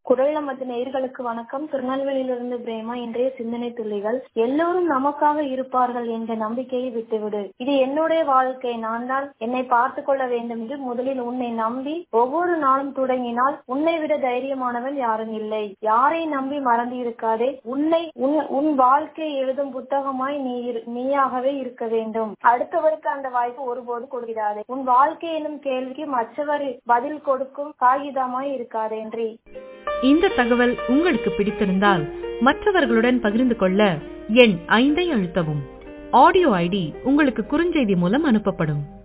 குரல் நமது நேயர்களுக்கு வணக்கம் திருநெல்வேலியிலிருந்து பிரேமா இன்றைய சிந்தனை துளிகள் எல்லோரும் நமக்காக இருப்பார்கள் என்ற நம்பிக்கையை விட்டுவிடு இது என்னுடைய வாழ்க்கை நான் தான் என்னை பார்த்து கொள்ள வேண்டும் என்று முதலில் உன்னை நம்பி ஒவ்வொரு நாளும் தொடங்கினால் உன்னை விட தைரியமானவன் யாரும் இல்லை யாரை நம்பி மறந்து இருக்காதே உன்னை உன் உன் வாழ்க்கை எழுதும் புத்தகமாய் நீ இரு- நீயாகவே இருக்க வேண்டும் அடுத்தவருக்கு அந்த வாய்ப்பு ஒருபோது கொடுக்கிறாதே உன் வாழ்க்கை எனும் கேள்விக்கு மற்றவர் பதில் கொடுக்கும் காகிதமாய் இருக்காதே நன்றி இந்த தகவல் உங்களுக்கு பிடித்திருந்தால் மற்றவர்களுடன் பகிர்ந்து கொள்ள எண் ஐந்தை அழுத்தவும் ஆடியோ ஐடி உங்களுக்கு குறுஞ்செய்தி மூலம் அனுப்பப்படும்